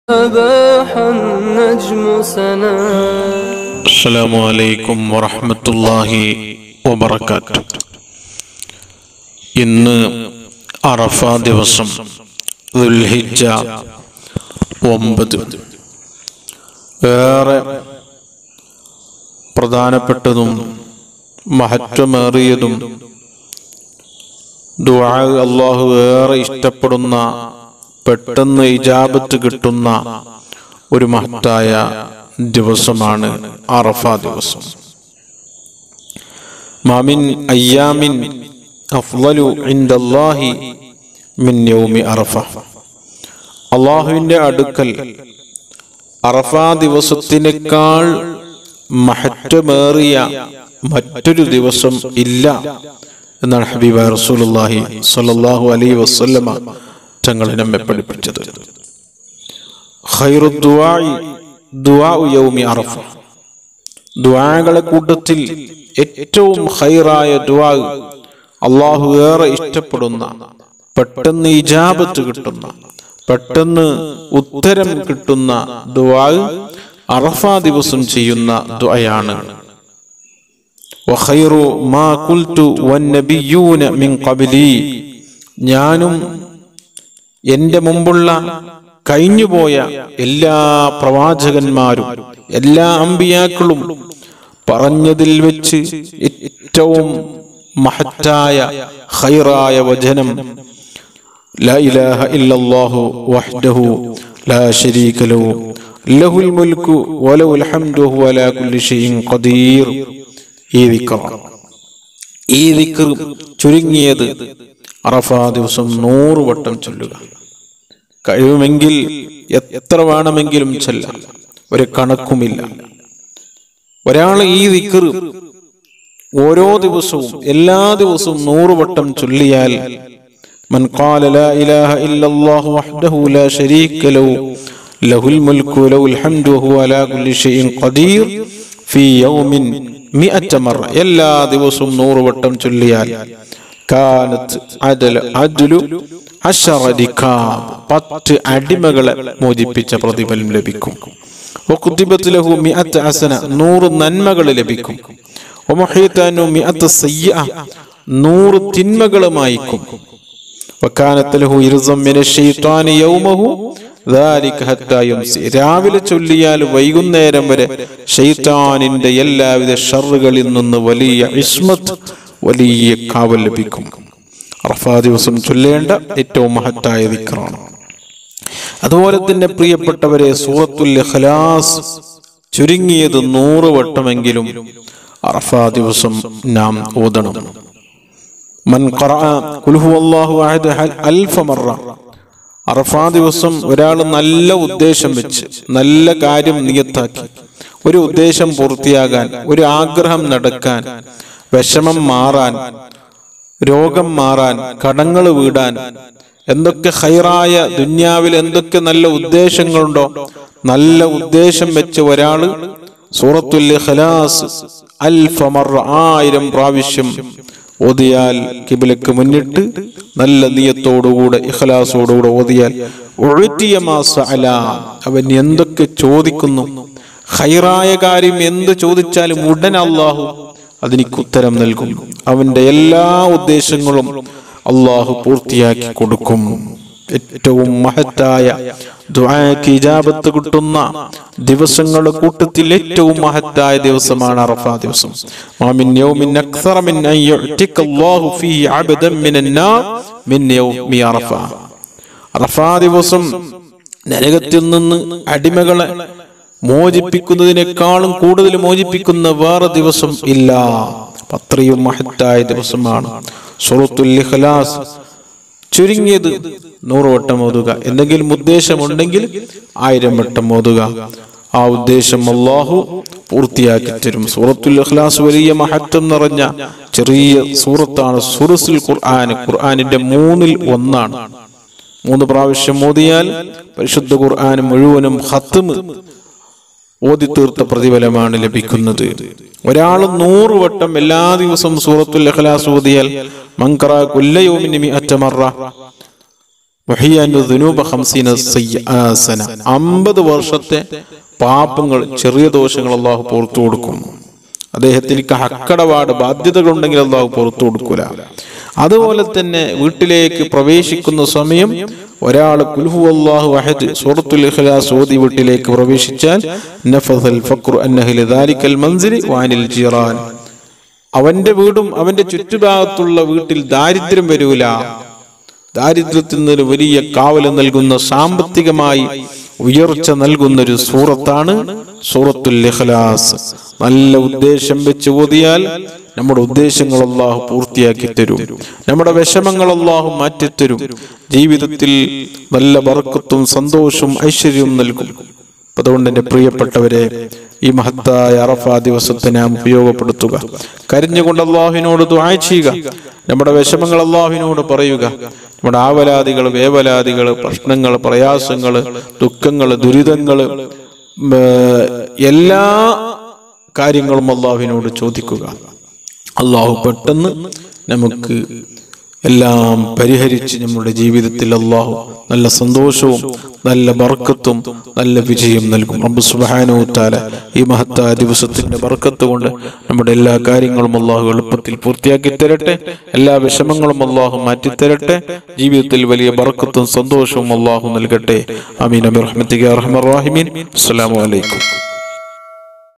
أباح النجم سنا السلام عليكم ورحمة الله وبركاته ഇന്ന് അറഫ ദിവസം ദുൽഹിജ്ജ ഒമ്പത് ഏറെ പ്രധാനപ്പെട്ടതും മഹത്വമേറിയതും ദുആ അള്ളാഹു ഏറെ ഇഷ്ടപ്പെടുന്ന പെട്ടെന്ന് ഇജാബത്ത് കിട്ടുന്ന ഒരു മഹത്തായ ദിവസമാണ് അറഫ ദിവസം മാമിൻ അയ്യാമിൻ അഫ്ളലു ഇൻദല്ലാഹി മിൻ യൗമി അറഫ അള്ളാഹുവിൻ്റെ അടുക്കൽ അറഫ ദിവസത്തിനേക്കാൾ മഹത്വമേറിയ മറ്റൊരു ദിവസം ഇല്ല എന്നാണ് ഹബീബ റസൂലുള്ളാഹി സ്വല്ലല്ലാഹു അലൈഹി വസല്ലമ തങ്ങളെ നമ്മെ പഠിപ്പിച്ചത് ഖൈറു ദുആഇ ദുആഉ യൗമി അറഫ ദുആകളെ കൂട്ടത്തിൽ ഏറ്റവും ഖൈറായ ദുആ അള്ളാഹു ഏറെ ഇഷ്ടപ്പെടുന്ന പെട്ടെന്ന് ഇജാബത്ത് കിട്ടുന്ന പെട്ടെന്ന് ഉത്തരം കിട്ടുന്ന ദുആ അറഫ ദിവസം ചെയ്യുന്ന ദുആയാണ് വഖൈറു മാ ഖുൽതു വന്നബിയ്യൂന മിൻ ഖബ്ലി ഞാനും എന്റെ മുമ്പുള്ള കഴിഞ്ഞുപോയ എല്ലാ പ്രവാചകന്മാരും എല്ലാ അമ്പിയാക്കളും പറഞ്ഞതിൽ വെച്ച് ഏറ്റവും മഹത്തായ ഖൈറായ വചനം لا إله إلا الله وحده لا شريك له له الملك وله الحمد وهو على كل شيء قدير ഈ ദിക്റാണ് ഈ ദിക്ർ ചുരുങ്ങിയത് അറഫ ദിവസം നൂറ് വട്ടം ചൊല്ലുക കഴിവുമെങ്കിൽ എത്ര വേണമെങ്കിലും ചൊല്ലാം ഒരു കണക്കുമില്ല ഒരാൾ ഈ ദിക്ർ ഓരോ ദിവസവും എല്ലാ ദിവസവും നൂറ് വട്ടം ചൊല്ലിയാൽ من قال لا إله إلا الله وحده لا شريك له له الملك وله الحمد وهو على كل شيء قدير في يوم مئة مرة എല്ലാ ദിവസവും നൂറ് വട്ടം ചൊല്ലിയാൽ കാനത്ത് അദൽ അദ്ലു അശറ റികാബ് പത്ത് അടിമകളെ മോചിപ്പിച്ച പ്രതിഫലം ലഭിക്കും വഖുതിബത്ത് ലഹു മിഅത്ത് ഹസന നൂറ് നന്മകൾ ലഭിക്കും വമുഹീതാനു മിഅത്ത് സയ്യിഅ നൂറ് തിന്മകളുമായിക്കും വക്കാനത്ത് ലഹു ഇർസം മിന ശൈത്വാനി യൗമഹു ذلك حتى يمسي രാവിലെ ചൊല്ലിയാൽ വൈകുന്നേരം വരെ ഷെയ്ത്താനിന്റെ എല്ലാവിധ ഷറുകളിൽ നിന്ന് വലിയ ഇസ്മത്ത് വലിയ കാവൽ ലഭിക്കും അറഫാ ദിവസം ചൊല്ലേണ്ട ഏറ്റവും മഹത്തായ ദിക്റാണ് അതുപോലെ തന്നെ പ്രിയപ്പെട്ടവരെ സൂറത്തുൽ ഇഖ്ലാസ് ചുരുങ്ങിയത് നൂറ് വട്ടമെങ്കിലും അറഫാ ദിവസം നാം ഓതണം മൻ ഖറഅ ഖുൽ ഹുവല്ലാഹു അഹദ് അൽഫ മറ അറഫാ ദിവസം ഒരാൾ നല്ല ഉദ്ദേശം വെച്ച് നല്ല കാര്യം നിയത്താക്കി ഒരു ഉദ്ദേശം പൂർത്തിയാകാൻ ഒരു ആഗ്രഹം നടക്കാൻ വിഷമം മാറാൻ രോഗം മാറാൻ കടങ്ങൾ വീടാൻ എന്തൊക്കെ ഹൈറായ ദുന്യാവിൽ എന്തൊക്കെ നല്ല ഉദ്ദേശങ്ങളുണ്ടോ നല്ല ഉദ്ദേശം വെച്ച് ഒരാള് സൂറത്തുൽ ഇഖ്ലാസ് അൽഫ മറ ആയിരം പ്രാവശ്യം ഓതിയാൽ കിബിലക്ക് മുന്നിട്ട് നല്ല നീയത്തോടുകൂടെ ഇഖ്ലാസോടുകൂടെ ഓതിയാൽ ഒഴുത്തിയ മാസ അല അവൻ എന്തൊക്കെ ചോദിക്കുന്നു ഹൈറായ കാര്യം എന്ത് ചോദിച്ചാലും ഉടൻ അള്ളാഹു അതിനിക്ക് ഉത്തരം നൽകും അവന്റെ എല്ലാ ഉദ്ദേശങ്ങളും അള്ളാഹു പൂർത്തിയാക്കി കൊടുക്കും ഏറ്റവും മഹത്തായ ദുആക്ക് ഇജാബത്ത് കിട്ടുന്ന ദിവസങ്ങളുടെ കൂട്ടത്തിൽ ഏറ്റവും മഹത്തായ ദിവസമാണ് അറഫ ദിവസം മാമിൻ യൗമിൻ അക്സറ മിൻ അൻ യുഅ്തിക അല്ലാഹു ഫീഹി അബ്ദൻ മിനൻ നാർ മിൻ യൗമി അറഫ അറഫ ദിവസം നരകത്തിൽ നിന്ന് അടിമകളെ മോചിപ്പിക്കുന്നതിനേക്കാളും കൂടുതൽ മോചിപ്പിക്കുന്ന വേറെ ദിവസം ഇല്ല അത്രയും മഹത്തായ ദിവസമാണ് സൂറത്തുൽ ഇഖ്ലാസ് ചുരുങ്ങിയത് നൂറ് വട്ടം ഓതുക എന്തെങ്കിലും ഉദ്ദേശമുണ്ടെങ്കിൽ ആയിരം വട്ടം ഓതുക ആ ഉദ്ദേശം അള്ളാഹു പൂർത്തിയാക്കി തരും സൂറത്തുൽ ഇഖ്ലാസ് വലിയ മഹത്വം നിറഞ്ഞ ചെറിയ സൂറത്താണ് സുറസുൽ ഖുർആൻ ഖുർആനിന്റെ മൂന്നിൽ ഒന്നാണ് മൂന്ന് പ്രാവശ്യം ഓതിയാൽ പരിശുദ്ധ ഖുർആൻ മുഴുവനും ഹത്തും ഓതി തീർത്ത പ്രതിഫലമാണ് ലഭിക്കുന്നത് ഒരാൾ നൂറ് വട്ടം എല്ലാ ദിവസവും സൂറത്തുൽ ഇഖ്ലാസ് ഓതിയാൽ മങ്കറ കുല്ലയോമിനി അറ്റമറ മുഹിയാനു ദുനൂബ ഹംസീന സയ്യ- ആ, സന അമ്പത് വർഷത്തെ പാപങ്ങൾ ചെറിയ ദോഷങ്ങൾ അള്ളാഹു പുറത്തു കൊടുക്കും അദ്ദേഹത്തിന് ഹക്കടപാട് ബാധ്യതകളുണ്ടെങ്കിൽ അള്ളാഹു പുറത്തു കൊടുക്കൂല അതുപോലെ തന്നെ വീട്ടിലേക്ക് പ്രവേശിക്കുന്ന സമയം ഒരാൾ കുൽഹു അള്ളാഹു അഹദ് സൂറത്തുൽ ഇഖ്ലാസ് ഓതി വീട്ടിലേക്ക് പ്രവേശിച്ചാൽ നഫസൽ ഫഖ്റു അന്നഹി ദാലിക്കൽ മൻസിലി വാനിൽ ജിറാൻ അവന്റെ വീടും അവന്റെ ചുറ്റുഭാഗത്തുള്ള വീട്ടിൽ ദാരിദ്ര്യം വരൂല ദാരിദ്ര്യത്തിൽ നിന്ന് വലിയ കാവല് നൽകുന്ന സാമ്പത്തികമായി ഉയർച്ച നൽകുന്ന ഒരു സൂറത്താണ് സൂറത്തുൽ ഇഖ്ലാസ് നല്ല ഉദ്ദേശം വെച്ച് ഓതിയാൽ നമ്മുടെ ഉദ്ദേശങ്ങൾ അള്ളാഹു പൂർത്തിയാക്കി തരും നമ്മുടെ വിഷമങ്ങൾ അള്ളാഹു മാറ്റിത്തരും ജീവിതത്തിൽ നല്ല ബർക്കത്തും സന്തോഷവും ഐശ്വര്യവും നൽകും അപ്പൊ അതുകൊണ്ട് എൻ്റെ പ്രിയപ്പെട്ടവരെ ഈ മഹത്തായ അറഫ ദിവസത്തെ നാം ഉപയോഗപ്പെടുത്തുക കരഞ്ഞുകൊണ്ട് അള്ളാഹുവിനോട് ദുആ ചെയ്യുക നമ്മുടെ വിഷമങ്ങൾ അള്ളാഹുവിനോട് പറയുക നമ്മുടെ ആവലാദികൾ വേവലാദികൾ പ്രശ്നങ്ങൾ പ്രയാസങ്ങൾ ദുഃഖങ്ങൾ ദുരിതങ്ങൾ എല്ലാ കാര്യങ്ങളും അള്ളാഹുവിനോട് ചോദിക്കുക അള്ളാഹു പെട്ടെന്ന് നമുക്ക് എല്ലാം പരിഹരിച്ച് നമ്മുടെ ജീവിതത്തിൽ അള്ളാഹു നല്ല സന്തോഷവും നല്ല ബർക്കത്തും നല്ല വിജയം നൽകും റബ്ബ് സുബ്ഹാനഹു തആല ഈ മഹത്തായ ദിവസത്തിന്റെ ബർക്കത്ത് കൊണ്ട് നമ്മുടെ എല്ലാ കാര്യങ്ങളും അള്ളാഹു എളുപ്പത്തിൽ പൂർത്തിയാക്കി തരട്ടെ എല്ലാ വിഷമങ്ങളും അള്ളാഹു മാറ്റിത്തരട്ടെ ജീവിതത്തിൽ വലിയ ബർക്കത്തും സന്തോഷവും അള്ളാഹു നൽകട്ടെ അമീൻ അബി റഹ്മത്തിക റഹ്മർ റഹീമീൻ അസ്സലാമു അലൈക്കും